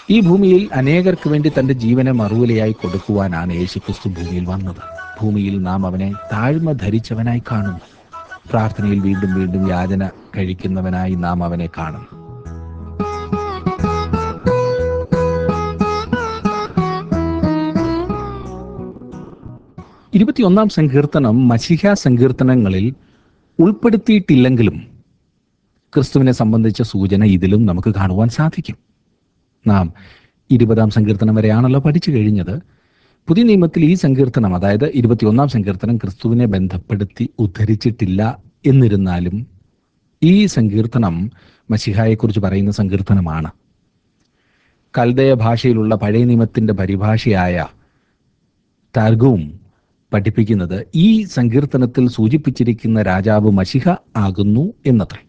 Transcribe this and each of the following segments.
ഈ ഭൂമിയിൽ അനേകർക്ക് വേണ്ടി തന്റെ ജീവനെ മറുവിലയായി കൊടുക്കുവാനാണ് യേശുക്രിസ്തു ഭൂമിയിൽ വന്നത് ഭൂമിയിൽ നാം അവനെ താഴ്മ ധരിച്ചവനായി കാണുന്നു പ്രാർത്ഥനയിൽ വീണ്ടും വീണ്ടും യാചന കഴിക്കുന്നവനായി നാം അവനെ കാണുന്നു ഇരുപത്തിയൊന്നാം സങ്കീർത്തനം മഷിഹ സങ്കീർത്തനങ്ങളിൽ ഉൾപ്പെടുത്തിയിട്ടില്ലെങ്കിലും ക്രിസ്തുവിനെ സംബന്ധിച്ച സൂചന ഇതിലും നമുക്ക് കാണുവാൻ സാധിക്കും നാം ഇരുപതാം സങ്കീർത്തനം വരെയാണല്ലോ പഠിച്ചു കഴിഞ്ഞത് പുതിയ നിയമത്തിൽ ഈ സങ്കീർത്തനം അതായത് ഇരുപത്തിയൊന്നാം സങ്കീർത്തനം ക്രിസ്തുവിനെ ബന്ധപ്പെടുത്തി ഉദ്ധരിച്ചിട്ടില്ല എന്നിരുന്നാലും ഈ സങ്കീർത്തനം മഷിഹായെക്കുറിച്ച് പറയുന്ന സങ്കീർത്തനമാണ് കൽദയ ഭാഷയിലുള്ള പഴയ നിയമത്തിന്റെ പരിഭാഷയായ താർഗവും പഠിപ്പിക്കുന്നത് ഈ സങ്കീർത്തനത്തിൽ സൂചിപ്പിച്ചിരിക്കുന്ന രാജാവ് മഷിഹ ആകുന്നു എന്നത്രേ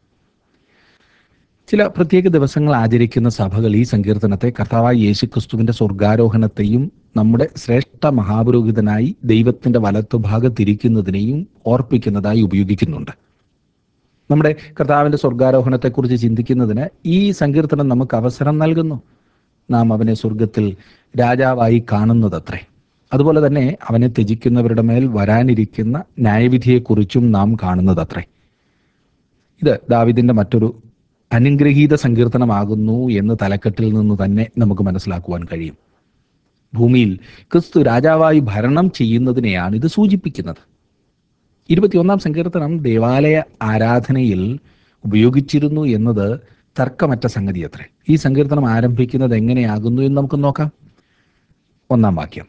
ചില പ്രത്യേക ദിവസങ്ങൾ ആചരിക്കുന്ന സഭകൾ ഈ സങ്കീർത്തനത്തെ കർത്താവായ യേശു ക്രിസ്തുവിന്റെ സ്വർഗാരോഹണത്തെയും നമ്മുടെ ശ്രേഷ്ഠ മഹാപുരോഹിതനായി ദൈവത്തിന്റെ വലത്തുഭാഗത്തിരിക്കുന്നതിനെയും ഓർപ്പിക്കുന്നതായി ഉപയോഗിക്കുന്നുണ്ട് നമ്മുടെ കർത്താവിന്റെ സ്വർഗാരോഹണത്തെക്കുറിച്ച് ചിന്തിക്കുന്നതിന് ഈ സങ്കീർത്തനം നമുക്ക് അവസരം നൽകുന്നു നാം അവനെ സ്വർഗത്തിൽ രാജാവായി കാണുന്നതത്രേ അതുപോലെ തന്നെ അവനെ ത്യജിക്കുന്നവരുടെ മേൽ വരാനിരിക്കുന്ന ന്യായവിധിയെക്കുറിച്ചും നാം കാണുന്നതത്രേ ഇത് ദാവിദിന്റെ മറ്റൊരു അനുഗ്രഹീത സങ്കീർത്തനമാകുന്നു എന്ന് തലക്കെട്ടിൽ നിന്ന് തന്നെ നമുക്ക് മനസ്സിലാക്കുവാൻ കഴിയും ഭൂമിയിൽ ക്രിസ്തു രാജാവായി ഭരണം ചെയ്യുന്നതിനെയാണ് ഇത് സൂചിപ്പിക്കുന്നത് ഇരുപത്തിയൊന്നാം സങ്കീർത്തനം ദേവാലയ ആരാധനയിൽ ഉപയോഗിച്ചിരുന്നു എന്നത് തർക്കമറ്റ സംഗതി അത്രേ ഈ സങ്കീർത്തനം ആരംഭിക്കുന്നത് എങ്ങനെയാകുന്നു എന്ന് നമുക്ക് നോക്കാം ഒന്നാം വാക്യം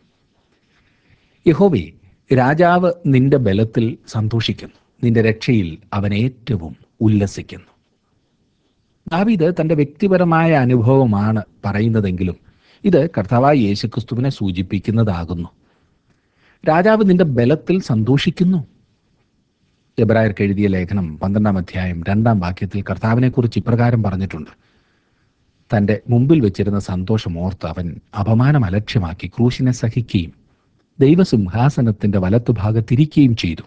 യഹോവേ രാജാവ് നിന്റെ ബലത്തിൽ സന്തോഷിക്കുന്നു നിന്റെ രക്ഷയിൽ അവൻ ഏറ്റവും ഉല്ലസിക്കുന്നു ദാവീദ് തന്റെ വ്യക്തിപരമായ അനുഭവമാണ് പറയുന്നതെങ്കിലും ഇത് കർത്താവായ യേശുക്രിസ്തുവിനെ സൂചിപ്പിക്കുന്നതാകുന്നു രാജാവ് നിന്റെ ബലത്തിൽ സന്തോഷിക്കുന്നു എബ്രായർക്ക് എഴുതിയ ലേഖനം പന്ത്രണ്ടാം അധ്യായം രണ്ടാം വാക്യത്തിൽ കർത്താവിനെ കുറിച്ച് ഇപ്രകാരം പറഞ്ഞിട്ടുണ്ട് തന്റെ മുമ്പിൽ വെച്ചിരുന്ന സന്തോഷം ഓർത്ത് അവൻ അപമാനം അലക്ഷ്യമാക്കി ക്രൂശിനെ സഹിക്കുകയും ദൈവസിംഹാസനത്തിന്റെ വലത്തുഭാഗത്തിരിക്കുകയും ചെയ്തു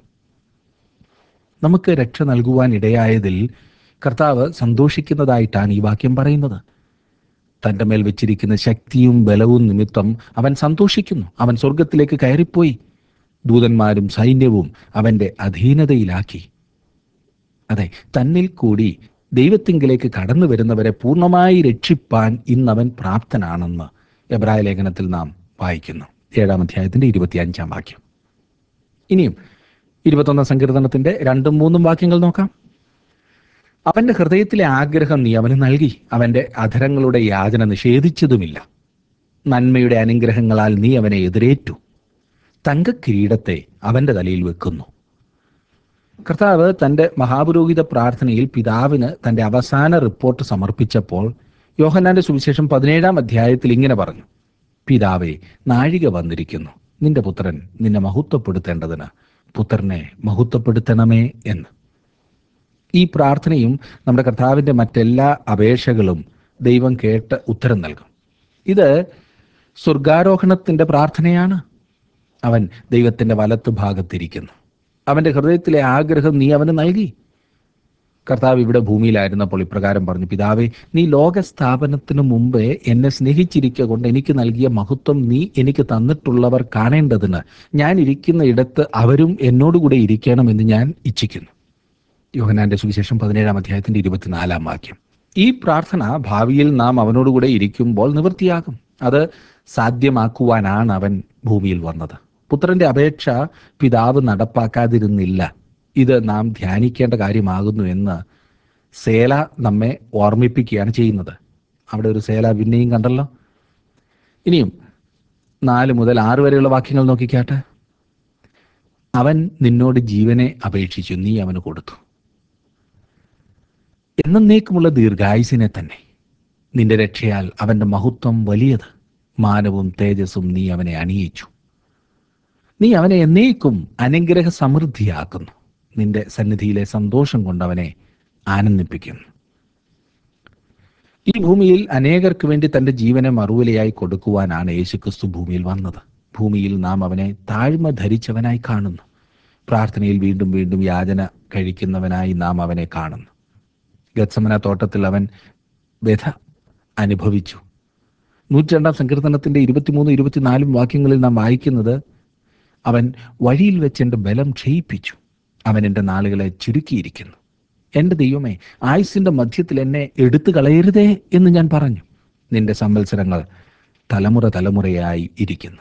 നമുക്ക് രക്ഷ നൽകുവാൻ ഇടയായതിൽ കർത്താവ് സന്തോഷിക്കുന്നതായിട്ടാണ് ഈ വാക്യം പറയുന്നത് തന്റെ മേൽ വെച്ചിരിക്കുന്ന ശക്തിയും ബലവും നിമിത്തം അവൻ സന്തോഷിക്കുന്നു അവൻ സ്വർഗത്തിലേക്ക് കയറിപ്പോയി ദൂതന്മാരും സൈന്യവും അവന്റെ അധീനതയിലാക്കി അതെ തന്നിൽ കൂടി ദൈവത്തിങ്കിലേക്ക് കടന്നു വരുന്നവരെ പൂർണ്ണമായി രക്ഷിപ്പാൻ ഇന്നവൻ പ്രാപ്തനാണെന്ന് എബ്രായ ലേഖനത്തിൽ നാം വായിക്കുന്നു ഏഴാം അധ്യായത്തിന്റെ ഇരുപത്തിയഞ്ചാം വാക്യം ഇനിയും ഇരുപത്തൊന്നാം സങ്കീർത്തനത്തിന്റെ രണ്ടും മൂന്നും വാക്യങ്ങൾ നോക്കാം അവന്റെ ഹൃദയത്തിലെ ആഗ്രഹം നീ അവന് നൽകി അവന്റെ അധരങ്ങളുടെ യാചന നിഷേധിച്ചതുമില്ല നന്മയുടെ അനുഗ്രഹങ്ങളാൽ നീ അവനെ എതിരേറ്റു തങ്കക്കിരീടത്തെ അവന്റെ തലയിൽ വെക്കുന്നു കർത്താവ് തന്റെ മഹാപുരോഹിത പ്രാർത്ഥനയിൽ പിതാവിന് തന്റെ അവസാന റിപ്പോർട്ട് സമർപ്പിച്ചപ്പോൾ യോഹന്നാന്റെ സുവിശേഷം പതിനേഴാം അധ്യായത്തിൽ ഇങ്ങനെ പറഞ്ഞു പിതാവേ നാഴിക വന്നിരിക്കുന്നു നിന്റെ പുത്രൻ നിന്നെ മഹത്വപ്പെടുത്തേണ്ടതിന് പുത്രനെ മഹത്വപ്പെടുത്തണമേ എന്ന് ഈ പ്രാർത്ഥനയും നമ്മുടെ കർത്താവിന്റെ മറ്റെല്ലാ അപേക്ഷകളും ദൈവം കേട്ട് ഉത്തരം നൽകും ഇത് സ്വർഗാരോഹണത്തിന്റെ പ്രാർത്ഥനയാണ് അവൻ ദൈവത്തിന്റെ വലത്തു ഭാഗത്തിരിക്കുന്നു അവന്റെ ഹൃദയത്തിലെ ആഗ്രഹം നീ അവന് നൽകി കർത്താവ് ഇവിടെ ഭൂമിയിലായിരുന്നപ്പോൾ ഇപ്രകാരം പറഞ്ഞു പിതാവേ നീ ലോകസ്ഥാപനത്തിനു മുമ്പേ എന്നെ സ്നേഹിച്ചിരിക്കുക കൊണ്ട് എനിക്ക് നൽകിയ മഹത്വം നീ എനിക്ക് തന്നിട്ടുള്ളവർ കാണേണ്ടതിന് ഞാൻ ഇരിക്കുന്ന ഇടത്ത് അവരും എന്നോടുകൂടെ ഇരിക്കണമെന്ന് ഞാൻ ഇച്ഛിക്കുന്നു യോഹനാന്റെ സുവിശേഷം പതിനേഴാം അധ്യായത്തിന്റെ ഇരുപത്തിനാലാം വാക്യം ഈ പ്രാർത്ഥന ഭാവിയിൽ നാം അവനോടുകൂടെ ഇരിക്കുമ്പോൾ നിവൃത്തിയാകും അത് സാധ്യമാക്കുവാനാണ് അവൻ ഭൂമിയിൽ വന്നത് പുത്രന്റെ അപേക്ഷ പിതാവ് നടപ്പാക്കാതിരുന്നില്ല ഇത് നാം ധ്യാനിക്കേണ്ട കാര്യമാകുന്നു എന്ന് സേല നമ്മെ ഓർമ്മിപ്പിക്കുകയാണ് ചെയ്യുന്നത് അവിടെ ഒരു സേല പിന്നെയും കണ്ടല്ലോ ഇനിയും നാല് മുതൽ ആറ് വരെയുള്ള വാക്യങ്ങൾ നോക്കിക്കാട്ടെ അവൻ നിന്നോട് ജീവനെ അപേക്ഷിച്ചു നീ അവന് കൊടുത്തു എന്നേക്കുമുള്ള ദീർഘായുസിനെ തന്നെ നിന്റെ രക്ഷയാൽ അവന്റെ മഹത്വം വലിയത് മാനവും തേജസ്സും നീ അവനെ അണിയിച്ചു നീ അവനെ എന്നേക്കും അനുഗ്രഹ സമൃദ്ധിയാക്കുന്നു നിന്റെ സന്നിധിയിലെ സന്തോഷം കൊണ്ട് അവനെ ആനന്ദിപ്പിക്കുന്നു ഈ ഭൂമിയിൽ അനേകർക്ക് വേണ്ടി തന്റെ ജീവനെ മറുവിലയായി കൊടുക്കുവാനാണ് യേശുക്രിസ്തു ഭൂമിയിൽ വന്നത് ഭൂമിയിൽ നാം അവനെ താഴ്മ ധരിച്ചവനായി കാണുന്നു പ്രാർത്ഥനയിൽ വീണ്ടും വീണ്ടും യാചന കഴിക്കുന്നവനായി നാം അവനെ കാണുന്നു ഗത്സമന തോട്ടത്തിൽ അവൻ വ്യഥ അനുഭവിച്ചു നൂറ്റിരണ്ടാം സങ്കീർത്തനത്തിന്റെ ഇരുപത്തിമൂന്ന് ഇരുപത്തിനാലും വാക്യങ്ങളിൽ നാം വായിക്കുന്നത് അവൻ വഴിയിൽ വെച്ച് എൻ്റെ ബലം ക്ഷയിപ്പിച്ചു അവൻ എൻ്റെ നാളുകളെ ചുരുക്കിയിരിക്കുന്നു എൻ്റെ ദൈവമേ ആയുസിൻ്റെ മധ്യത്തിൽ എന്നെ എടുത്തു കളയരുതേ എന്ന് ഞാൻ പറഞ്ഞു നിന്റെ സംവത്സരങ്ങൾ തലമുറ തലമുറയായി ഇരിക്കുന്നു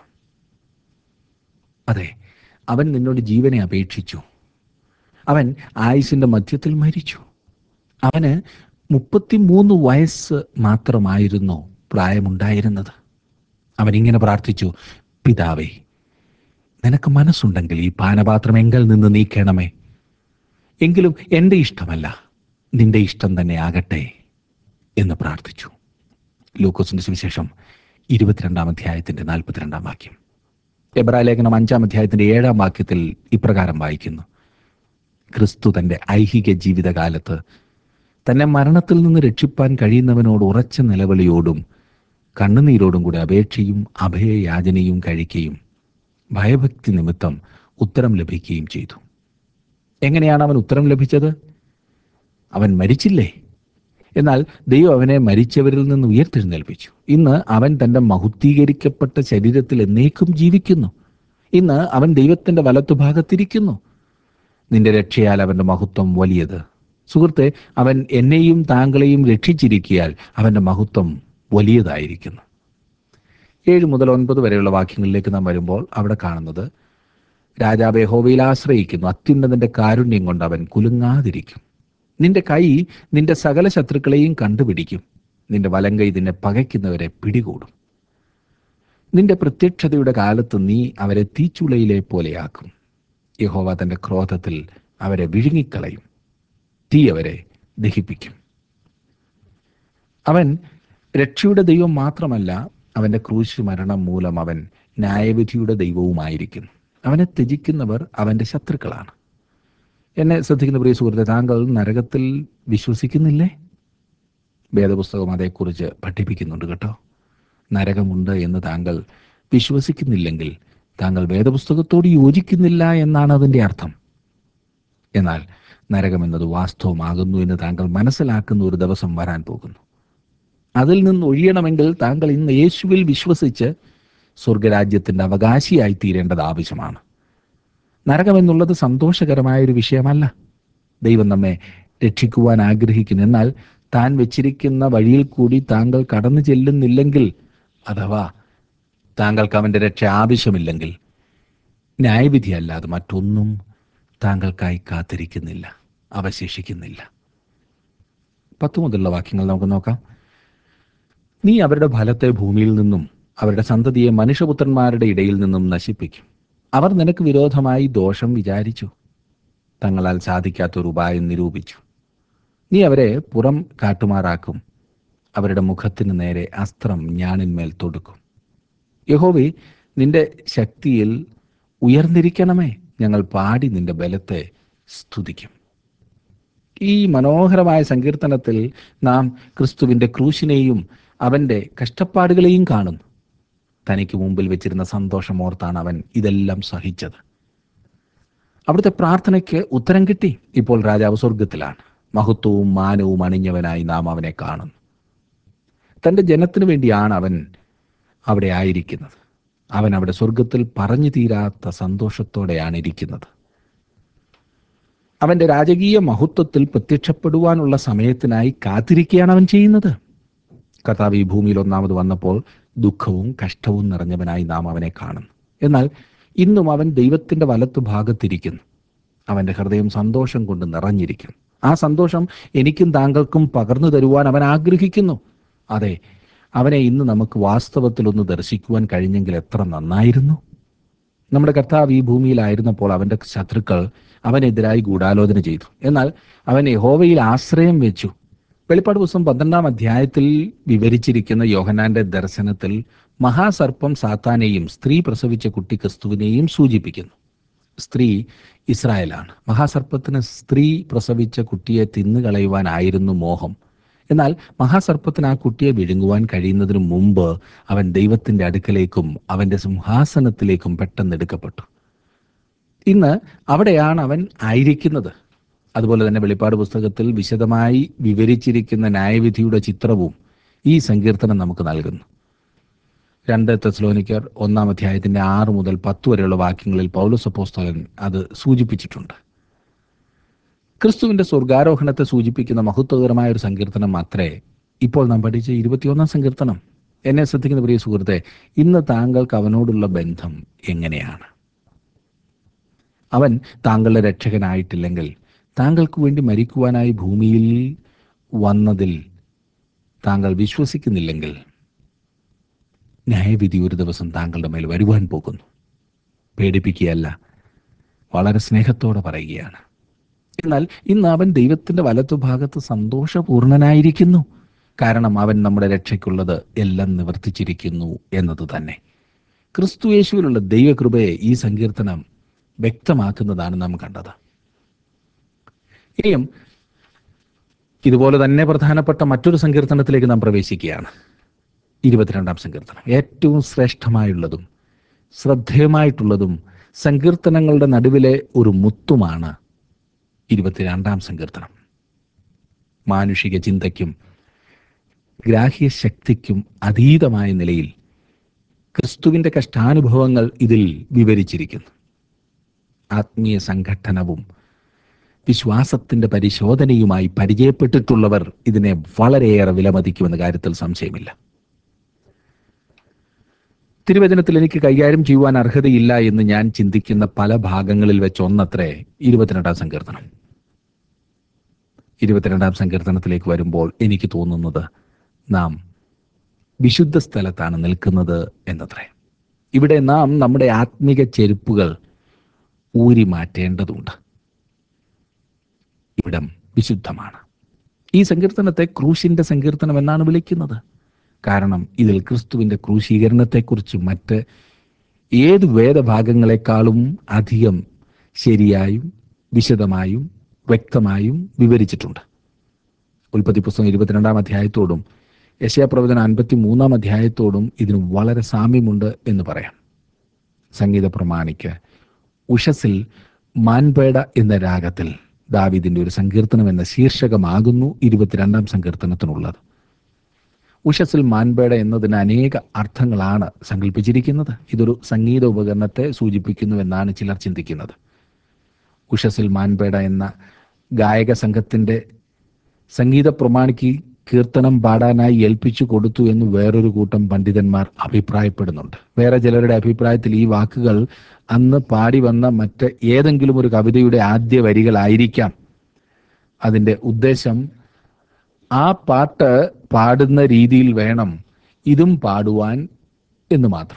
അതെ അവൻ നിന്നോട് ജീവനെ അപേക്ഷിച്ചു അവൻ ആയുസിൻ്റെ മധ്യത്തിൽ മരിച്ചു അവന് മുപ്പത്തിമൂന്ന് വയസ്സ് മാത്രമായിരുന്നു പ്രായമുണ്ടായിരുന്നത് അവൻ ഇങ്ങനെ പ്രാർത്ഥിച്ചു പിതാവേ നിനക്ക് മനസ്സുണ്ടെങ്കിൽ ഈ പാനപാത്രം എങ്കിൽ നിന്ന് നീക്കണമേ എങ്കിലും എൻ്റെ ഇഷ്ടമല്ല നിന്റെ ഇഷ്ടം തന്നെ ആകട്ടെ എന്ന് പ്രാർത്ഥിച്ചു ലൂക്കോസിന്റെ സുവിശേഷം ഇരുപത്തിരണ്ടാം അധ്യായത്തിന്റെ നാൽപ്പത്തിരണ്ടാം വാക്യം എബ്രാ ലേഖനം അഞ്ചാം അധ്യായത്തിന്റെ ഏഴാം വാക്യത്തിൽ ഇപ്രകാരം വായിക്കുന്നു ക്രിസ്തു തന്റെ ഐഹിക ജീവിതകാലത്ത് തന്നെ മരണത്തിൽ നിന്ന് രക്ഷിപ്പാൻ കഴിയുന്നവനോട് ഉറച്ച നിലവിളിയോടും കണ്ണുനീരോടും കൂടി അപേക്ഷയും അഭയയാചനയും കഴിക്കുകയും ഭയഭക്തി നിമിത്തം ഉത്തരം ലഭിക്കുകയും ചെയ്തു എങ്ങനെയാണ് അവൻ ഉത്തരം ലഭിച്ചത് അവൻ മരിച്ചില്ലേ എന്നാൽ ദൈവം അവനെ മരിച്ചവരിൽ നിന്ന് ഉയർത്തെഴുന്നേൽപ്പിച്ചു ഇന്ന് അവൻ തന്റെ മഹുദ്ധീകരിക്കപ്പെട്ട ശരീരത്തിൽ എന്നേക്കും ജീവിക്കുന്നു ഇന്ന് അവൻ ദൈവത്തിന്റെ വലത്തുഭാഗത്തിരിക്കുന്നു നിന്റെ രക്ഷയാൽ അവന്റെ മഹത്വം വലിയത് സുഹൃത്തെ അവൻ എന്നെയും താങ്കളെയും രക്ഷിച്ചിരിക്കിയാൽ അവന്റെ മഹത്വം വലിയതായിരിക്കുന്നു ഏഴ് മുതൽ ഒൻപത് വരെയുള്ള വാക്യങ്ങളിലേക്ക് നാം വരുമ്പോൾ അവിടെ കാണുന്നത് രാജാവ് യഹോവയിൽ ആശ്രയിക്കുന്നു അത്യുന്നതന്റെ കാരുണ്യം കൊണ്ട് അവൻ കുലുങ്ങാതിരിക്കും നിന്റെ കൈ നിന്റെ സകല ശത്രുക്കളെയും കണ്ടുപിടിക്കും നിന്റെ വലം കൈ നിന്നെ പകയ്ക്കുന്നവരെ പിടികൂടും നിന്റെ പ്രത്യക്ഷതയുടെ കാലത്ത് നീ അവരെ തീച്ചുളയിലെ പോലെയാക്കും യഹോവ തന്റെ ക്രോധത്തിൽ അവരെ വിഴുങ്ങിക്കളയും തീ അവരെ ദഹിപ്പിക്കും അവൻ രക്ഷയുടെ ദൈവം മാത്രമല്ല അവന്റെ ക്രൂശ് മരണം മൂലം അവൻ ന്യായവിധിയുടെ ദൈവവുമായിരിക്കുന്നു അവനെ ത്യജിക്കുന്നവർ അവന്റെ ശത്രുക്കളാണ് എന്നെ ശ്രദ്ധിക്കുന്ന പ്രിയ സുഹൃത്തെ താങ്കൾ നരകത്തിൽ വിശ്വസിക്കുന്നില്ലേ വേദപുസ്തകം അതേക്കുറിച്ച് പഠിപ്പിക്കുന്നുണ്ട് കേട്ടോ നരകമുണ്ട് എന്ന് താങ്കൾ വിശ്വസിക്കുന്നില്ലെങ്കിൽ താങ്കൾ വേദപുസ്തകത്തോട് യോജിക്കുന്നില്ല എന്നാണ് അതിൻ്റെ അർത്ഥം എന്നാൽ നരകമെന്നത് വാസ്തവമാകുന്നു എന്ന് താങ്കൾ മനസ്സിലാക്കുന്ന ഒരു ദിവസം വരാൻ പോകുന്നു അതിൽ നിന്ന് ഒഴിയണമെങ്കിൽ താങ്കൾ ഇന്ന് യേശുവിൽ വിശ്വസിച്ച് സ്വർഗരാജ്യത്തിന്റെ അവകാശിയായി തീരേണ്ടത് ആവശ്യമാണ് നരകമെന്നുള്ളത് സന്തോഷകരമായ ഒരു വിഷയമല്ല ദൈവം നമ്മെ രക്ഷിക്കുവാൻ ആഗ്രഹിക്കുന്നു എന്നാൽ താൻ വെച്ചിരിക്കുന്ന വഴിയിൽ കൂടി താങ്കൾ കടന്നു ചെല്ലുന്നില്ലെങ്കിൽ അഥവാ താങ്കൾക്ക് അവന്റെ രക്ഷ ആവശ്യമില്ലെങ്കിൽ ന്യായവിധി അല്ലാതെ മറ്റൊന്നും താങ്കൾക്കായി കാത്തിരിക്കുന്നില്ല അവശേഷിക്കുന്നില്ല പത്ത് മുതലുള്ള വാക്യങ്ങൾ നമുക്ക് നോക്കാം നീ അവരുടെ ഫലത്തെ ഭൂമിയിൽ നിന്നും അവരുടെ സന്തതിയെ മനുഷ്യപുത്രന്മാരുടെ ഇടയിൽ നിന്നും നശിപ്പിക്കും അവർ നിനക്ക് വിരോധമായി ദോഷം വിചാരിച്ചു തങ്ങളാൽ സാധിക്കാത്ത ഒരു ഉപായം നിരൂപിച്ചു നീ അവരെ പുറം കാട്ടുമാറാക്കും അവരുടെ മുഖത്തിന് നേരെ അസ്ത്രം ഞാണിന്മേൽ തൊടുക്കും യഹോവേ നിന്റെ ശക്തിയിൽ ഉയർന്നിരിക്കണമേ ഞങ്ങൾ പാടി നിന്റെ ബലത്തെ സ്തുതിക്കും ഈ മനോഹരമായ സങ്കീർത്തനത്തിൽ നാം ക്രിസ്തുവിന്റെ ക്രൂശിനെയും അവന്റെ കഷ്ടപ്പാടുകളെയും കാണുന്നു തനിക്ക് മുമ്പിൽ വെച്ചിരുന്ന സന്തോഷമോർത്താണ് അവൻ ഇതെല്ലാം സഹിച്ചത് അവിടുത്തെ പ്രാർത്ഥനയ്ക്ക് ഉത്തരം കിട്ടി ഇപ്പോൾ രാജാവ് സ്വർഗത്തിലാണ് മഹത്വവും മാനവും അണിഞ്ഞവനായി നാം അവനെ കാണുന്നു തന്റെ ജനത്തിനു വേണ്ടിയാണ് അവൻ അവിടെ ആയിരിക്കുന്നത് അവൻ അവിടെ സ്വർഗത്തിൽ പറഞ്ഞു തീരാത്ത സന്തോഷത്തോടെയാണ് ഇരിക്കുന്നത് അവന്റെ രാജകീയ മഹത്വത്തിൽ പ്രത്യക്ഷപ്പെടുവാനുള്ള സമയത്തിനായി കാത്തിരിക്കുകയാണ് അവൻ ചെയ്യുന്നത് കർത്താവ് ഈ ഭൂമിയിൽ ഒന്നാമത് വന്നപ്പോൾ ദുഃഖവും കഷ്ടവും നിറഞ്ഞവനായി നാം അവനെ കാണുന്നു എന്നാൽ ഇന്നും അവൻ ദൈവത്തിന്റെ വലത്തു ഭാഗത്തിരിക്കുന്നു അവന്റെ ഹൃദയം സന്തോഷം കൊണ്ട് നിറഞ്ഞിരിക്കുന്നു ആ സന്തോഷം എനിക്കും താങ്കൾക്കും പകർന്നു തരുവാൻ അവൻ ആഗ്രഹിക്കുന്നു അതെ അവനെ ഇന്ന് നമുക്ക് വാസ്തവത്തിൽ ഒന്ന് ദർശിക്കുവാൻ കഴിഞ്ഞെങ്കിൽ എത്ര നന്നായിരുന്നു നമ്മുടെ കർത്താവ് ഈ ഭൂമിയിലായിരുന്നപ്പോൾ അവന്റെ ശത്രുക്കൾ അവനെതിരായി ഗൂഢാലോചന ചെയ്തു എന്നാൽ അവൻ യഹോവയിൽ ആശ്രയം വെച്ചു വെളിപ്പാട് പുസ്തകം പന്ത്രണ്ടാം അധ്യായത്തിൽ വിവരിച്ചിരിക്കുന്ന യോഹനാന്റെ ദർശനത്തിൽ മഹാസർപ്പം സാത്താനെയും സ്ത്രീ പ്രസവിച്ച കുട്ടി ക്രിസ്തുവിനെയും സൂചിപ്പിക്കുന്നു സ്ത്രീ ഇസ്രായേലാണ് മഹാസർപ്പത്തിന് സ്ത്രീ പ്രസവിച്ച കുട്ടിയെ തിന്നുകളയുവാനായിരുന്നു മോഹം എന്നാൽ മഹാസർപ്പത്തിന് ആ കുട്ടിയെ വിഴുങ്ങുവാൻ കഴിയുന്നതിന് മുമ്പ് അവൻ ദൈവത്തിന്റെ അടുക്കലേക്കും അവന്റെ സിംഹാസനത്തിലേക്കും പെട്ടെന്ന് എടുക്കപ്പെട്ടു ഇന്ന് അവിടെയാണ് അവൻ ആയിരിക്കുന്നത് അതുപോലെ തന്നെ വെളിപ്പാട് പുസ്തകത്തിൽ വിശദമായി വിവരിച്ചിരിക്കുന്ന ന്യായവിധിയുടെ ചിത്രവും ഈ സങ്കീർത്തനം നമുക്ക് നൽകുന്നു രണ്ട് തെസ്ലോനിക്കർ ഒന്നാം അധ്യായത്തിന്റെ ആറ് മുതൽ പത്ത് വരെയുള്ള വാക്യങ്ങളിൽ പൗലോസ് അപ്പോസ്തലൻ അത് സൂചിപ്പിച്ചിട്ടുണ്ട് ക്രിസ്തുവിന്റെ സ്വർഗാരോഹണത്തെ സൂചിപ്പിക്കുന്ന മഹത്വകരമായ ഒരു സങ്കീർത്തനം മാത്രമേ ഇപ്പോൾ നാം പഠിച്ച ഇരുപത്തിയൊന്നാം സങ്കീർത്തനം എന്നെ ശ്രദ്ധിക്കുന്ന പ്രിയ സുഹൃത്തെ ഇന്ന് താങ്കൾക്ക് അവനോടുള്ള ബന്ധം എങ്ങനെയാണ് അവൻ താങ്കളുടെ രക്ഷകനായിട്ടില്ലെങ്കിൽ താങ്കൾക്ക് വേണ്ടി മരിക്കുവാനായി ഭൂമിയിൽ വന്നതിൽ താങ്കൾ വിശ്വസിക്കുന്നില്ലെങ്കിൽ ന്യായവിധി ഒരു ദിവസം താങ്കളുടെ മേൽ വരുവാൻ പോകുന്നു പേടിപ്പിക്കുകയല്ല വളരെ സ്നേഹത്തോടെ പറയുകയാണ് എന്നാൽ ഇന്ന് അവൻ ദൈവത്തിന്റെ വലത്തുഭാഗത്ത് സന്തോഷപൂർണനായിരിക്കുന്നു കാരണം അവൻ നമ്മുടെ രക്ഷയ്ക്കുള്ളത് എല്ലാം നിവർത്തിച്ചിരിക്കുന്നു എന്നത് തന്നെ ക്രിസ്തു യേശുവിലുള്ള ദൈവകൃപയെ ഈ സങ്കീർത്തനം വ്യക്തമാക്കുന്നതാണ് നാം കണ്ടത് ഇനിയും ഇതുപോലെ തന്നെ പ്രധാനപ്പെട്ട മറ്റൊരു സങ്കീർത്തനത്തിലേക്ക് നാം പ്രവേശിക്കുകയാണ് ഇരുപത്തിരണ്ടാം സങ്കീർത്തനം ഏറ്റവും ശ്രേഷ്ഠമായുള്ളതും ശ്രദ്ധേയമായിട്ടുള്ളതും സങ്കീർത്തനങ്ങളുടെ നടുവിലെ ഒരു മുത്തുമാണ് ഇരുപത്തിരണ്ടാം സങ്കീർത്തനം മാനുഷിക ചിന്തയ്ക്കും ഗ്രാഹ്യ ശക്തിക്കും അതീതമായ നിലയിൽ ക്രിസ്തുവിന്റെ കഷ്ടാനുഭവങ്ങൾ ഇതിൽ വിവരിച്ചിരിക്കുന്നു ആത്മീയ സംഘട്ടനവും വിശ്വാസത്തിന്റെ പരിശോധനയുമായി പരിചയപ്പെട്ടിട്ടുള്ളവർ ഇതിനെ വളരെയേറെ വിലമതിക്കുമെന്ന കാര്യത്തിൽ സംശയമില്ല തിരുവചനത്തിൽ എനിക്ക് കൈകാര്യം ചെയ്യുവാൻ അർഹതയില്ല എന്ന് ഞാൻ ചിന്തിക്കുന്ന പല ഭാഗങ്ങളിൽ വെച്ച് ഒന്നത്രേ ഇരുപത്തിരണ്ടാം സങ്കീർത്തനം ഇരുപത്തിരണ്ടാം സങ്കീർത്തനത്തിലേക്ക് വരുമ്പോൾ എനിക്ക് തോന്നുന്നത് നാം വിശുദ്ധ സ്ഥലത്താണ് നിൽക്കുന്നത് എന്നത്രേ ഇവിടെ നാം നമ്മുടെ ആത്മിക ചെരുപ്പുകൾ ഊരി മാറ്റേണ്ടതുണ്ട് ഇവിടം വിശുദ്ധമാണ് ഈ സങ്കീർത്തനത്തെ ക്രൂശിന്റെ സങ്കീർത്തനം എന്നാണ് വിളിക്കുന്നത് കാരണം ഇതിൽ ക്രിസ്തുവിന്റെ ക്രൂശീകരണത്തെക്കുറിച്ച് മറ്റ് ഏത് വേദഭാഗങ്ങളെക്കാളും അധികം ശരിയായും വിശദമായും വ്യക്തമായും വിവരിച്ചിട്ടുണ്ട് ഉൽപ്പത്തി പുസ്തകം ഇരുപത്തിരണ്ടാം അധ്യായത്തോടും യശയാപ്രവചന അൻപത്തി മൂന്നാം അധ്യായത്തോടും ഇതിന് വളരെ സാമ്യമുണ്ട് എന്ന് പറയാം സംഗീത പ്രമാണിക്ക് ഉഷസിൽ മാൻപേട എന്ന രാഗത്തിൽ ദാവീദിന്റെ ഒരു സങ്കീർത്തനം എന്ന ശീർഷകമാകുന്നു ഇരുപത്തിരണ്ടാം സങ്കീർത്തനത്തിനുള്ളത് ഉഷസിൽ മാൻപേട എന്നതിന് അനേക അർത്ഥങ്ങളാണ് സങ്കല്പിച്ചിരിക്കുന്നത് ഇതൊരു സംഗീത ഉപകരണത്തെ സൂചിപ്പിക്കുന്നുവെന്നാണ് ചിലർ ചിന്തിക്കുന്നത് ഉഷസിൽ മാൻപേട എന്ന ഗായക സംഘത്തിന്റെ സംഗീത പ്രമാണിക്ക് കീർത്തനം പാടാനായി ഏൽപ്പിച്ചു കൊടുത്തു എന്ന് വേറൊരു കൂട്ടം പണ്ഡിതന്മാർ അഭിപ്രായപ്പെടുന്നുണ്ട് വേറെ ചിലരുടെ അഭിപ്രായത്തിൽ ഈ വാക്കുകൾ അന്ന് പാടി വന്ന മറ്റ് ഏതെങ്കിലും ഒരു കവിതയുടെ ആദ്യ വരികളായിരിക്കാം അതിന്റെ ഉദ്ദേശം ആ പാട്ട് പാടുന്ന രീതിയിൽ വേണം ഇതും പാടുവാൻ എന്ന് മാത്രം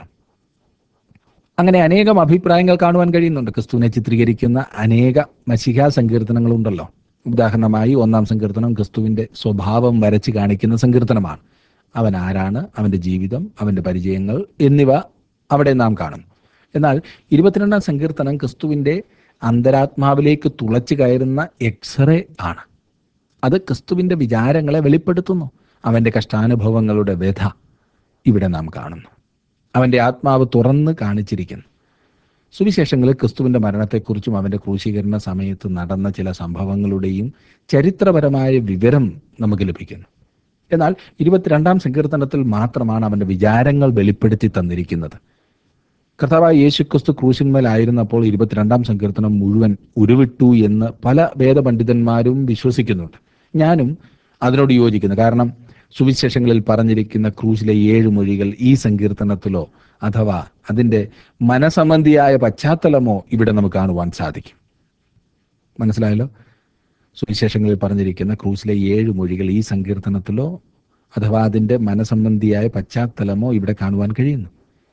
അങ്ങനെ അനേകം അഭിപ്രായങ്ങൾ കാണുവാൻ കഴിയുന്നുണ്ട് ക്രിസ്തുവിനെ ചിത്രീകരിക്കുന്ന അനേക മഷികാ സങ്കീർത്തനങ്ങളുണ്ടല്ലോ ഉദാഹരണമായി ഒന്നാം സങ്കീർത്തനം ക്രിസ്തുവിന്റെ സ്വഭാവം വരച്ച് കാണിക്കുന്ന സങ്കീർത്തനമാണ് അവൻ ആരാണ് അവന്റെ ജീവിതം അവന്റെ പരിചയങ്ങൾ എന്നിവ അവിടെ നാം കാണും എന്നാൽ ഇരുപത്തിരണ്ടാം സങ്കീർത്തനം ക്രിസ്തുവിന്റെ അന്തരാത്മാവിലേക്ക് തുളച്ചു കയറുന്ന എക്സ്റേ ആണ് അത് ക്രിസ്തുവിന്റെ വിചാരങ്ങളെ വെളിപ്പെടുത്തുന്നു അവന്റെ കഷ്ടാനുഭവങ്ങളുടെ വ്യഥ ഇവിടെ നാം കാണുന്നു അവന്റെ ആത്മാവ് തുറന്ന് കാണിച്ചിരിക്കുന്നു സുവിശേഷങ്ങളിൽ ക്രിസ്തുവിന്റെ മരണത്തെക്കുറിച്ചും അവന്റെ ക്രൂശീകരണ സമയത്ത് നടന്ന ചില സംഭവങ്ങളുടെയും ചരിത്രപരമായ വിവരം നമുക്ക് ലഭിക്കുന്നു എന്നാൽ ഇരുപത്തിരണ്ടാം സങ്കീർത്തനത്തിൽ മാത്രമാണ് അവന്റെ വിചാരങ്ങൾ വെളിപ്പെടുത്തി തന്നിരിക്കുന്നത് കർത്താവായ യേശുക്രിസ്തു ക്രൂശിന്മേലായിരുന്നപ്പോൾ ഇരുപത്തിരണ്ടാം സങ്കീർത്തനം മുഴുവൻ ഉരുവിട്ടു എന്ന് പല വേദപണ്ഡിതന്മാരും വിശ്വസിക്കുന്നുണ്ട് ഞാനും അതിനോട് യോജിക്കുന്നു കാരണം സുവിശേഷങ്ങളിൽ പറഞ്ഞിരിക്കുന്ന ക്രൂശിലെ ഏഴ് മൊഴികൾ ഈ സങ്കീർത്തനത്തിലോ അഥവാ അതിന്റെ മനസംബന്ധിയായ പശ്ചാത്തലമോ ഇവിടെ നമുക്ക് കാണുവാൻ സാധിക്കും മനസ്സിലായല്ലോ സുവിശേഷങ്ങളിൽ പറഞ്ഞിരിക്കുന്ന ക്രൂസിലെ ഏഴ് മൊഴികൾ ഈ സങ്കീർത്തനത്തിലോ അഥവാ അതിന്റെ മനസംബന്ധിയായ പശ്ചാത്തലമോ ഇവിടെ കാണുവാൻ കഴിയുന്നു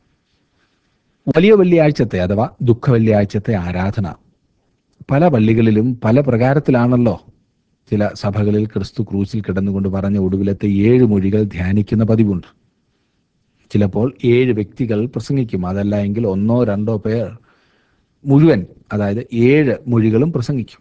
വലിയ വെള്ളിയാഴ്ചത്തെ അഥവാ ദുഃഖ വെള്ളിയാഴ്ചത്തെ ആരാധന പല പള്ളികളിലും പല പ്രകാരത്തിലാണല്ലോ ചില സഭകളിൽ ക്രിസ്തു ക്രൂസിൽ കിടന്നുകൊണ്ട് പറഞ്ഞ ഒടുവിലത്തെ ഏഴ് മൊഴികൾ ധ്യാനിക്കുന്ന പതിവുണ്ട് ചിലപ്പോൾ ഏഴ് വ്യക്തികൾ പ്രസംഗിക്കും അതല്ല എങ്കിൽ ഒന്നോ രണ്ടോ പേർ മുഴുവൻ അതായത് ഏഴ് മൊഴികളും പ്രസംഗിക്കും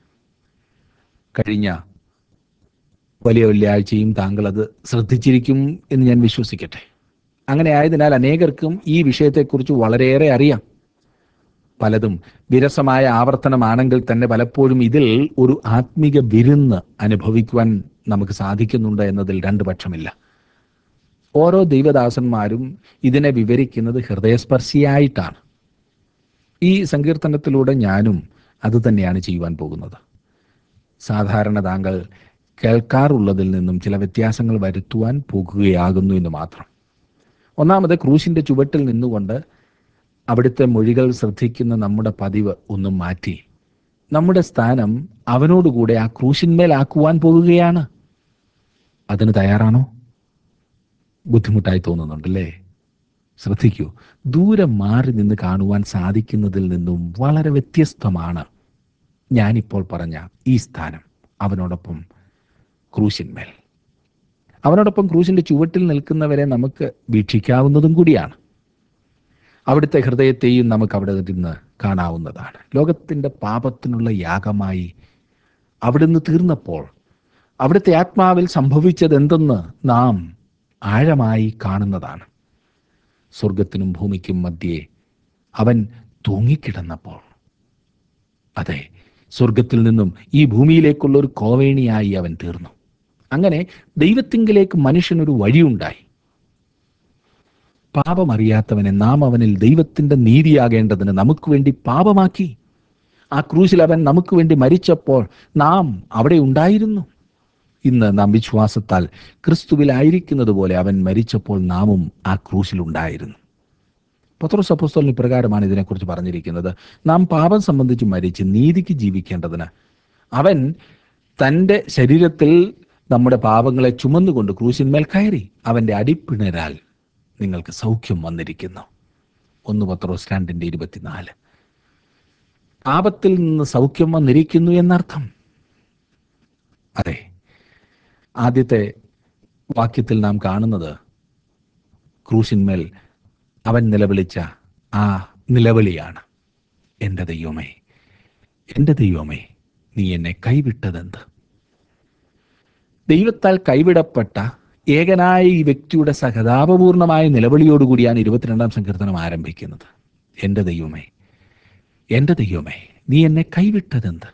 കഴിഞ്ഞ വലിയ വെള്ളിയാഴ്ചയും താങ്കൾ അത് ശ്രദ്ധിച്ചിരിക്കും എന്ന് ഞാൻ വിശ്വസിക്കട്ടെ അങ്ങനെ ആയതിനാൽ അനേകർക്കും ഈ വിഷയത്തെക്കുറിച്ച് വളരെയേറെ അറിയാം പലതും വിരസമായ ആവർത്തനമാണെങ്കിൽ തന്നെ പലപ്പോഴും ഇതിൽ ഒരു ആത്മീക വിരുന്ന് അനുഭവിക്കുവാൻ നമുക്ക് സാധിക്കുന്നുണ്ട് എന്നതിൽ രണ്ട് പക്ഷമില്ല ഓരോ ദൈവദാസന്മാരും ഇതിനെ വിവരിക്കുന്നത് ഹൃദയസ്പർശിയായിട്ടാണ് ഈ സങ്കീർത്തനത്തിലൂടെ ഞാനും അത് തന്നെയാണ് ചെയ്യുവാൻ പോകുന്നത് സാധാരണ താങ്കൾ കേൾക്കാറുള്ളതിൽ നിന്നും ചില വ്യത്യാസങ്ങൾ വരുത്തുവാൻ പോകുകയാകുന്നു എന്ന് മാത്രം ഒന്നാമത് ക്രൂശിന്റെ ചുവട്ടിൽ നിന്നുകൊണ്ട് അവിടുത്തെ മൊഴികൾ ശ്രദ്ധിക്കുന്ന നമ്മുടെ പതിവ് ഒന്നും മാറ്റി നമ്മുടെ സ്ഥാനം അവനോടുകൂടെ ആ ക്രൂശിന്മേലാക്കുവാൻ പോകുകയാണ് അതിന് തയ്യാറാണോ ബുദ്ധിമുട്ടായി തോന്നുന്നുണ്ടല്ലേ ശ്രദ്ധിക്കൂ ദൂരെ മാറി നിന്ന് കാണുവാൻ സാധിക്കുന്നതിൽ നിന്നും വളരെ വ്യത്യസ്തമാണ് ഞാനിപ്പോൾ പറഞ്ഞ ഈ സ്ഥാനം അവനോടൊപ്പം ക്രൂശിന്മേൽ അവനോടൊപ്പം ക്രൂശിന്റെ ചുവട്ടിൽ നിൽക്കുന്നവരെ നമുക്ക് വീക്ഷിക്കാവുന്നതും കൂടിയാണ് അവിടുത്തെ ഹൃദയത്തെയും നമുക്ക് അവിടെ നിന്ന് കാണാവുന്നതാണ് ലോകത്തിന്റെ പാപത്തിനുള്ള യാഗമായി അവിടുന്ന് തീർന്നപ്പോൾ അവിടുത്തെ ആത്മാവിൽ സംഭവിച്ചത് എന്തെന്ന് നാം ആഴമായി കാണുന്നതാണ് സ്വർഗത്തിനും ഭൂമിക്കും മധ്യേ അവൻ തൂങ്ങിക്കിടന്നപ്പോൾ അതെ സ്വർഗത്തിൽ നിന്നും ഈ ഭൂമിയിലേക്കുള്ള ഒരു കോവേണിയായി അവൻ തീർന്നു അങ്ങനെ ദൈവത്തിങ്കിലേക്ക് മനുഷ്യനൊരു വഴിയുണ്ടായി പാപമറിയാത്തവനെ നാം അവനിൽ ദൈവത്തിന്റെ നീതിയാകേണ്ടതിന് നമുക്ക് വേണ്ടി പാപമാക്കി ആ ക്രൂശിൽ അവൻ നമുക്ക് വേണ്ടി മരിച്ചപ്പോൾ നാം അവിടെ ഉണ്ടായിരുന്നു ഇന്ന് നാം വിശ്വാസത്താൽ ക്രിസ്തുവിലായിരിക്കുന്നത് പോലെ അവൻ മരിച്ചപ്പോൾ നാമും ആ ക്രൂശിൽ ഉണ്ടായിരുന്നു പത്രോസ് അപ്പോസ്തലൻ ഇപ്രകാരമാണ് ഇതിനെക്കുറിച്ച് പറഞ്ഞിരിക്കുന്നത് നാം പാപം സംബന്ധിച്ച് മരിച്ച് നീതിക്ക് ജീവിക്കേണ്ടതിന് അവൻ തൻ്റെ ശരീരത്തിൽ നമ്മുടെ പാപങ്ങളെ ചുമന്നുകൊണ്ട് ക്രൂശിന്മേൽ കയറി അവൻ്റെ അടിപ്പിണരാൽ നിങ്ങൾക്ക് സൗഖ്യം വന്നിരിക്കുന്നു ഒന്ന് പത്രോസ് രണ്ടിൻ്റെ ഇരുപത്തിനാല് പാപത്തിൽ നിന്ന് സൗഖ്യം വന്നിരിക്കുന്നു എന്നർത്ഥം അതെ ആദ്യത്തെ വാക്യത്തിൽ നാം കാണുന്നത് ക്രൂശിന്മേൽ അവൻ നിലവിളിച്ച ആ നിലവിളിയാണ് എൻ്റെ ദൈവമേ എൻ്റെ ദൈവമേ നീ എന്നെ കൈവിട്ടതെന്ത് ദൈവത്താൽ കൈവിടപ്പെട്ട ഏകനായ ഈ വ്യക്തിയുടെ സഹതാപപൂർണമായ നിലവിളിയോടുകൂടിയാണ് ഇരുപത്തിരണ്ടാം സങ്കീർത്തനം ആരംഭിക്കുന്നത് എൻ്റെ ദൈവമേ എൻ്റെ ദൈവമേ നീ എന്നെ കൈവിട്ടതെന്ത്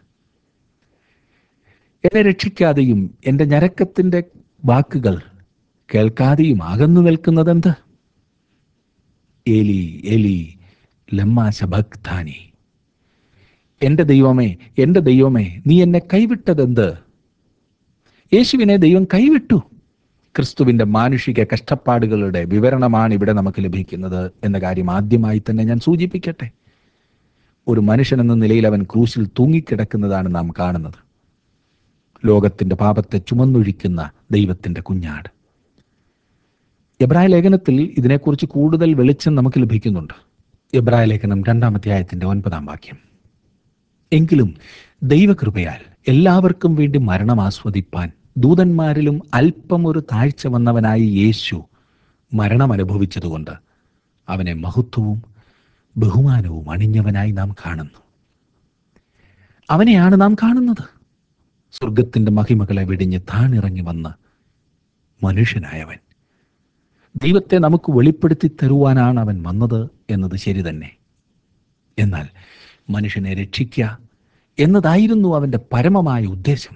എന്നെ രക്ഷിക്കാതെയും എൻ്റെ ഞരക്കത്തിൻ്റെ വാക്കുകൾ കേൾക്കാതെയും അകന്നു നിൽക്കുന്നതെന്ത് ഏലി ഏലി ലമ്മ ശബക്താനി എൻ്റെ ദൈവമേ എൻ്റെ ദൈവമേ നീ എന്നെ കൈവിട്ടതെന്ത് യേശുവിനെ ദൈവം കൈവിട്ടു ക്രിസ്തുവിന്റെ മാനുഷിക കഷ്ടപ്പാടുകളുടെ വിവരണമാണ് ഇവിടെ നമുക്ക് ലഭിക്കുന്നത് എന്ന കാര്യം ആദ്യമായി തന്നെ ഞാൻ സൂചിപ്പിക്കട്ടെ ഒരു മനുഷ്യൻ എന്ന നിലയിൽ അവൻ ക്രൂശിൽ തൂങ്ങിക്കിടക്കുന്നതാണ് നാം കാണുന്നത് ലോകത്തിന്റെ പാപത്തെ ചുമന്നൊഴിക്കുന്ന ദൈവത്തിന്റെ കുഞ്ഞാട് എബ്രായ ലേഖനത്തിൽ ഇതിനെക്കുറിച്ച് കൂടുതൽ വെളിച്ചം നമുക്ക് ലഭിക്കുന്നുണ്ട് എബ്രായ ലേഖനം രണ്ടാം അധ്യായത്തിന്റെ ഒൻപതാം വാക്യം എങ്കിലും ദൈവകൃപയാൽ എല്ലാവർക്കും വേണ്ടി മരണം ആസ്വദിപ്പാൻ ദൂതന്മാരിലും അല്പം ഒരു താഴ്ച വന്നവനായി യേശു മരണം അനുഭവിച്ചതുകൊണ്ട് അവനെ മഹത്വവും ബഹുമാനവും അണിഞ്ഞവനായി നാം കാണുന്നു അവനെയാണ് നാം കാണുന്നത് സ്വർഗത്തിന്റെ മഹിമകളെ വെടിഞ്ഞ് താണിറങ്ങി വന്ന് മനുഷ്യനായവൻ ദൈവത്തെ നമുക്ക് വെളിപ്പെടുത്തി തരുവാനാണ് അവൻ വന്നത് എന്നത് ശരി തന്നെ എന്നാൽ മനുഷ്യനെ രക്ഷിക്കുക എന്നതായിരുന്നു അവന്റെ പരമമായ ഉദ്ദേശം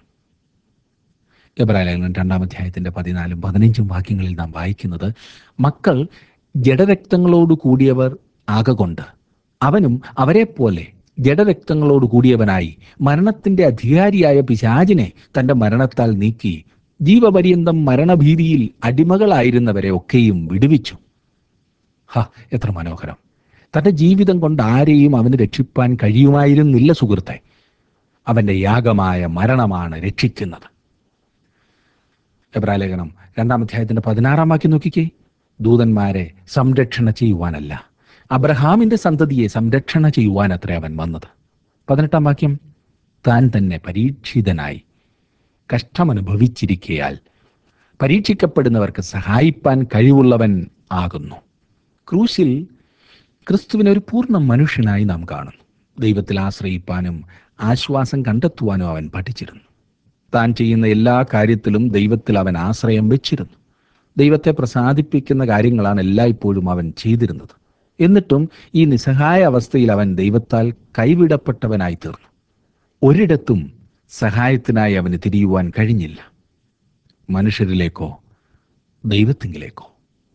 എബ്രാലേഖനം രണ്ടാം അധ്യായത്തിന്റെ പതിനാലും പതിനഞ്ചും വാക്യങ്ങളിൽ നാം വായിക്കുന്നത് മക്കൾ ജഡരക്തങ്ങളോട് കൂടിയവർ ആകകൊണ്ട് അവനും അവരെപ്പോലെ ജഡരക്തങ്ങളോട് കൂടിയവനായി മരണത്തിന്റെ അധികാരിയായ പിശാചിനെ തന്റെ മരണത്താൽ നീക്കി ജീവപര്യന്തം മരണഭീതിയിൽ അടിമകളായിരുന്നവരെ ഒക്കെയും വിടുവിച്ചു ഹ എത്ര മനോഹരം തന്റെ ജീവിതം കൊണ്ട് ആരെയും അവന് രക്ഷിപ്പാൻ കഴിയുമായിരുന്നില്ല സുഹൃത്തെ അവന്റെ യാഗമായ മരണമാണ് രക്ഷിക്കുന്നത് എബ്രാലേഖനം രണ്ടാം അധ്യായത്തിന്റെ പതിനാറാം വാക്യം നോക്കിക്കേ ദൂതന്മാരെ സംരക്ഷണ ചെയ്യുവാനല്ല അബ്രഹാമിന്റെ സന്തതിയെ സംരക്ഷണ ചെയ്യുവാൻ അത്ര അവൻ വന്നത് പതിനെട്ടാം വാക്യം താൻ തന്നെ പരീക്ഷിതനായി കഷ്ടമനുഭവിച്ചിരിക്കയാൽ പരീക്ഷിക്കപ്പെടുന്നവർക്ക് സഹായിപ്പാൻ കഴിവുള്ളവൻ ആകുന്നു ക്രൂശിൽ ക്രിസ്തുവിനെ ഒരു പൂർണ്ണ മനുഷ്യനായി നാം കാണുന്നു ദൈവത്തിൽ ആശ്രയിപ്പാനും ആശ്വാസം കണ്ടെത്തുവാനും അവൻ പഠിച്ചിരുന്നു താൻ ചെയ്യുന്ന എല്ലാ കാര്യത്തിലും ദൈവത്തിൽ അവൻ ആശ്രയം വെച്ചിരുന്നു ദൈവത്തെ പ്രസാദിപ്പിക്കുന്ന കാര്യങ്ങളാണ് എല്ലായ്പ്പോഴും അവൻ ചെയ്തിരുന്നത് എന്നിട്ടും ഈ നിസ്സഹായ അവസ്ഥയിൽ അവൻ ദൈവത്താൽ കൈവിടപ്പെട്ടവനായി തീർന്നു ഒരിടത്തും സഹായത്തിനായി അവന് തിരിയുവാൻ കഴിഞ്ഞില്ല മനുഷ്യരിലേക്കോ ദൈവത്തിങ്കിലേക്കോ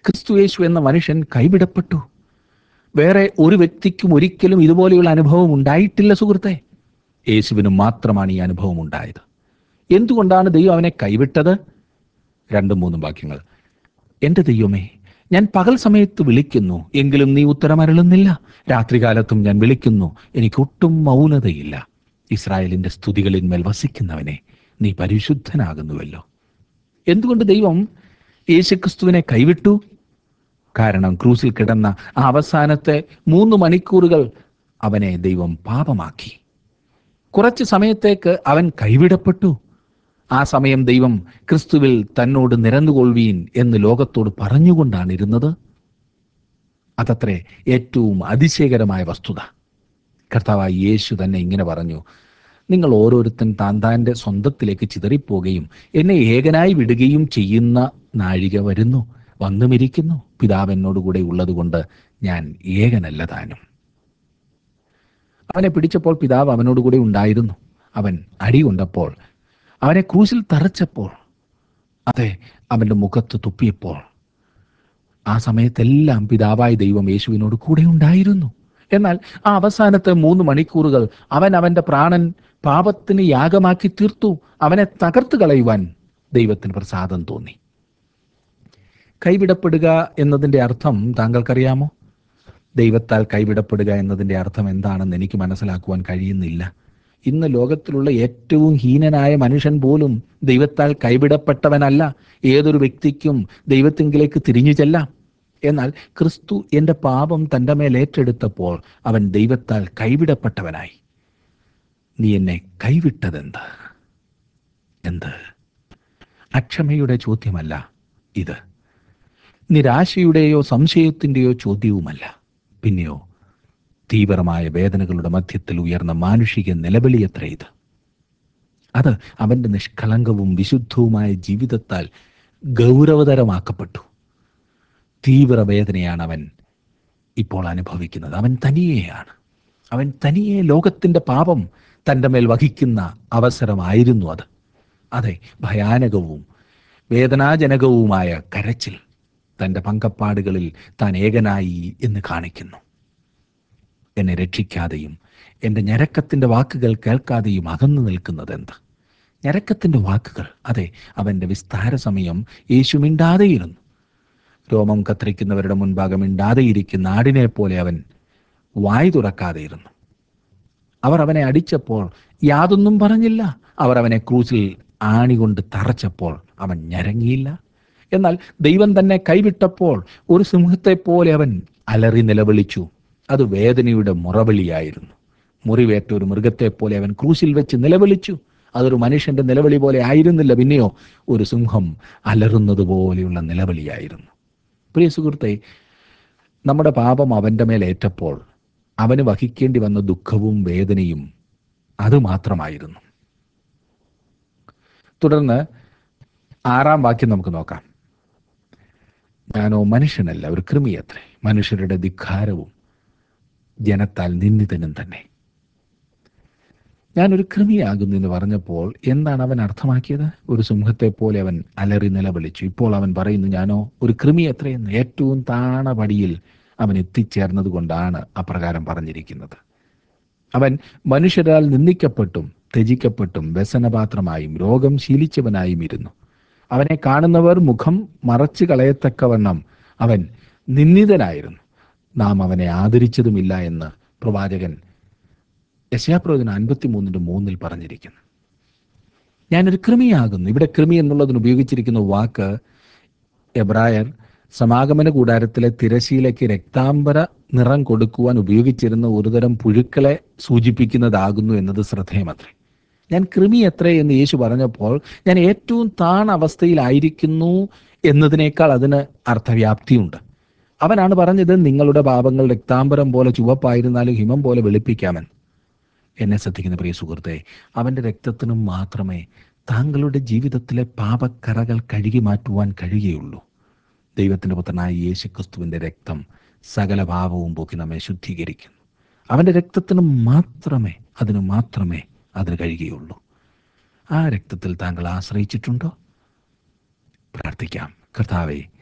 ക്രിസ്തു യേശു എന്ന മനുഷ്യൻ കൈവിടപ്പെട്ടു വേറെ ഒരു വ്യക്തിക്കും ഒരിക്കലും ഇതുപോലെയുള്ള അനുഭവം ഉണ്ടായിട്ടില്ല സുഹൃത്തെ യേശുവിന് മാത്രമാണ് ഈ അനുഭവം ഉണ്ടായത് എന്തുകൊണ്ടാണ് ദൈവം അവനെ കൈവിട്ടത് രണ്ടും മൂന്നും വാക്യങ്ങൾ എന്റെ ദൈവമേ ഞാൻ പകൽ സമയത്ത് വിളിക്കുന്നു എങ്കിലും നീ ഉത്തരമരളുന്നില്ല രാത്രികാലത്തും ഞാൻ വിളിക്കുന്നു എനിക്ക് ഒട്ടും മൗനതയില്ല ഇസ്രായേലിന്റെ സ്തുതികളിന്മേൽ വസിക്കുന്നവനെ നീ പരിശുദ്ധനാകുന്നുവല്ലോ എന്തുകൊണ്ട് ദൈവം യേശുക്രിസ്തുവിനെ കൈവിട്ടു കാരണം ക്രൂസിൽ കിടന്ന ആ അവസാനത്തെ മൂന്ന് മണിക്കൂറുകൾ അവനെ ദൈവം പാപമാക്കി കുറച്ച് സമയത്തേക്ക് അവൻ കൈവിടപ്പെട്ടു ആ സമയം ദൈവം ക്രിസ്തുവിൽ തന്നോട് നിരന്നുകൊള്ളുവീൻ എന്ന് ലോകത്തോട് പറഞ്ഞുകൊണ്ടാണ് ഇരുന്നത് അതത്രേ ഏറ്റവും അതിശയകരമായ വസ്തുത കർത്താവായ യേശു തന്നെ ഇങ്ങനെ പറഞ്ഞു നിങ്ങൾ ഓരോരുത്തൻ താൻ താൻ്റെ സ്വന്തത്തിലേക്ക് ചിതറിപ്പോകുകയും എന്നെ ഏകനായി വിടുകയും ചെയ്യുന്ന നാഴിക വരുന്നു വന്നുമിരിക്കുന്നു പിതാവ് എന്നോടുകൂടെ ഉള്ളതുകൊണ്ട് ഞാൻ ഏകനല്ല താനും അവനെ പിടിച്ചപ്പോൾ പിതാവ് അവനോടുകൂടെ ഉണ്ടായിരുന്നു അവൻ അടി കൊണ്ടപ്പോൾ അവനെ ക്രൂശിൽ തറച്ചപ്പോൾ അതെ അവന്റെ മുഖത്ത് തുപ്പിയപ്പോൾ ആ സമയത്തെല്ലാം പിതാവായ ദൈവം യേശുവിനോട് കൂടെ ഉണ്ടായിരുന്നു എന്നാൽ ആ അവസാനത്തെ മൂന്ന് മണിക്കൂറുകൾ അവൻ അവന്റെ പ്രാണൻ പാപത്തിന് യാഗമാക്കി തീർത്തു അവനെ തകർത്തു കളയുവാൻ ദൈവത്തിന് പ്രസാദം തോന്നി കൈവിടപ്പെടുക എന്നതിന്റെ അർത്ഥം താങ്കൾക്കറിയാമോ ദൈവത്താൽ കൈവിടപ്പെടുക എന്നതിന്റെ അർത്ഥം എന്താണെന്ന് എനിക്ക് മനസ്സിലാക്കുവാൻ കഴിയുന്നില്ല ഇന്ന് ലോകത്തിലുള്ള ഏറ്റവും ഹീനനായ മനുഷ്യൻ പോലും ദൈവത്താൽ കൈവിടപ്പെട്ടവനല്ല ഏതൊരു വ്യക്തിക്കും ദൈവത്തിങ്കിലേക്ക് തിരിഞ്ഞു ചെല്ലാം എന്നാൽ ക്രിസ്തു എൻ്റെ പാപം തൻ്റെ മേൽ ഏറ്റെടുത്തപ്പോൾ അവൻ ദൈവത്താൽ കൈവിടപ്പെട്ടവനായി നീ എന്നെ കൈവിട്ടതെന്ത് എന്ത് അക്ഷമയുടെ ചോദ്യമല്ല ഇത് നിരാശയുടെയോ സംശയത്തിൻ്റെയോ ചോദ്യവുമല്ല പിന്നെയോ തീവ്രമായ വേദനകളുടെ മധ്യത്തിൽ ഉയർന്ന മാനുഷിക നിലവിളിയത്ര ഇത് അത് അവന്റെ നിഷ്കളങ്കവും വിശുദ്ധവുമായ ജീവിതത്താൽ ഗൗരവതരമാക്കപ്പെട്ടു തീവ്ര വേദനയാണ് അവൻ ഇപ്പോൾ അനുഭവിക്കുന്നത് അവൻ തനിയെയാണ് അവൻ തനിയെ ലോകത്തിന്റെ പാപം തൻ്റെ മേൽ വഹിക്കുന്ന അവസരമായിരുന്നു അത് അതെ ഭയാനകവും വേദനാജനകവുമായ കരച്ചിൽ തൻ്റെ പങ്കപ്പാടുകളിൽ താൻ ഏകനായി എന്ന് കാണിക്കുന്നു എന്നെ രക്ഷിക്കാതെയും എൻ്റെ ഞരക്കത്തിൻ്റെ വാക്കുകൾ കേൾക്കാതെയും അകന്നു നിൽക്കുന്നത് എന്ത് ഞരക്കത്തിൻ്റെ വാക്കുകൾ അതെ അവൻ്റെ വിസ്താര സമയം യേശു മിണ്ടാതെയിരുന്നു രോമം കത്തിരിക്കുന്നവരുടെ മുൻപാകെ മിണ്ടാതെയിരിക്കുന്ന ആടിനെ പോലെ അവൻ വായ് തുറക്കാതെയിരുന്നു അവർ അവനെ അടിച്ചപ്പോൾ യാതൊന്നും പറഞ്ഞില്ല അവർ അവനെ ക്രൂസിൽ ആണികൊണ്ട് തറച്ചപ്പോൾ അവൻ ഞരങ്ങിയില്ല എന്നാൽ ദൈവം തന്നെ കൈവിട്ടപ്പോൾ ഒരു സിംഹത്തെ പോലെ അവൻ അലറി നിലവിളിച്ചു അത് വേദനയുടെ മുറവിളിയായിരുന്നു മുറിവേറ്റ ഒരു മൃഗത്തെ പോലെ അവൻ ക്രൂശിൽ വെച്ച് നിലവിളിച്ചു അതൊരു മനുഷ്യന്റെ നിലവിളി പോലെ ആയിരുന്നില്ല പിന്നെയോ ഒരു സിംഹം അലറുന്നത് പോലെയുള്ള നിലവിളിയായിരുന്നു പ്രിയ സുഹൃത്തെ നമ്മുടെ പാപം അവൻ്റെ മേൽ ഏറ്റപ്പോൾ അവന് വഹിക്കേണ്ടി വന്ന ദുഃഖവും വേദനയും അത് മാത്രമായിരുന്നു തുടർന്ന് ആറാം വാക്യം നമുക്ക് നോക്കാം ഞാനോ മനുഷ്യനല്ല ഒരു കൃമിയത്രേ മനുഷ്യരുടെ ധിക്കാരവും ജനത്താൽ നിന്ദിതനും തന്നെ ഞാനൊരു കൃമിയാകുന്നു എന്ന് പറഞ്ഞപ്പോൾ എന്താണ് അവൻ അർത്ഥമാക്കിയത് ഒരു സിംഹത്തെ പോലെ അവൻ അലറി നിലവിളിച്ചു ഇപ്പോൾ അവൻ പറയുന്നു ഞാനോ ഒരു കൃമി എത്രയെന്ന് ഏറ്റവും താണ പടിയിൽ അവൻ എത്തിച്ചേർന്നത് കൊണ്ടാണ് അപ്രകാരം പറഞ്ഞിരിക്കുന്നത് അവൻ മനുഷ്യരാൽ നിന്ദിക്കപ്പെട്ടും ത്യജിക്കപ്പെട്ടും വ്യസനപാത്രമായും രോഗം ശീലിച്ചവനായും ഇരുന്നു അവനെ കാണുന്നവർ മുഖം മറച്ചു കളയത്തക്കവണ്ണം അവൻ നിന്ദിതനായിരുന്നു നാം അവനെ ആദരിച്ചതുമില്ല എന്ന് പ്രവാചകൻ യശയാപ്രവചന അൻപത്തിമൂന്നിന്റെ മൂന്നിൽ പറഞ്ഞിരിക്കുന്നു ഞാനൊരു കൃമിയാകുന്നു ഇവിടെ കൃമി എന്നുള്ളതിന് ഉപയോഗിച്ചിരിക്കുന്ന വാക്ക് എബ്രായർ സമാഗമന കൂടാരത്തിലെ തിരശീലയ്ക്ക് രക്താംബര നിറം കൊടുക്കുവാൻ ഉപയോഗിച്ചിരുന്ന ഒരുതരം പുഴുക്കളെ സൂചിപ്പിക്കുന്നതാകുന്നു എന്നത് ശ്രദ്ധേയമത്രേ ഞാൻ കൃമി എത്ര എന്ന് യേശു പറഞ്ഞപ്പോൾ ഞാൻ ഏറ്റവും താണ അവസ്ഥയിലായിരിക്കുന്നു എന്നതിനേക്കാൾ അതിന് അർത്ഥവ്യാപ്തിയുണ്ട് അവനാണ് പറഞ്ഞത് നിങ്ങളുടെ പാപങ്ങൾ രക്താംബരം പോലെ ചുവപ്പായിരുന്നാലും ഹിമം പോലെ വെളുപ്പിക്കാമെന്ന് എന്നെ ശ്രദ്ധിക്കുന്ന പ്രിയ സുഹൃത്തെ അവൻ്റെ രക്തത്തിനും മാത്രമേ താങ്കളുടെ ജീവിതത്തിലെ പാപക്കറകൾ കഴുകി മാറ്റുവാൻ കഴിയുകയുള്ളൂ ദൈവത്തിൻ്റെ പുത്രനായ യേശു ക്രിസ്തുവിൻ്റെ രക്തം സകല ഭാവവും പോക്കി നമ്മെ ശുദ്ധീകരിക്കുന്നു അവൻ്റെ രക്തത്തിന് മാത്രമേ അതിന് മാത്രമേ അതിന് കഴിയുകയുള്ളൂ ആ രക്തത്തിൽ താങ്കൾ ആശ്രയിച്ചിട്ടുണ്ടോ പ്രാർത്ഥിക്കാം കർത്താവെ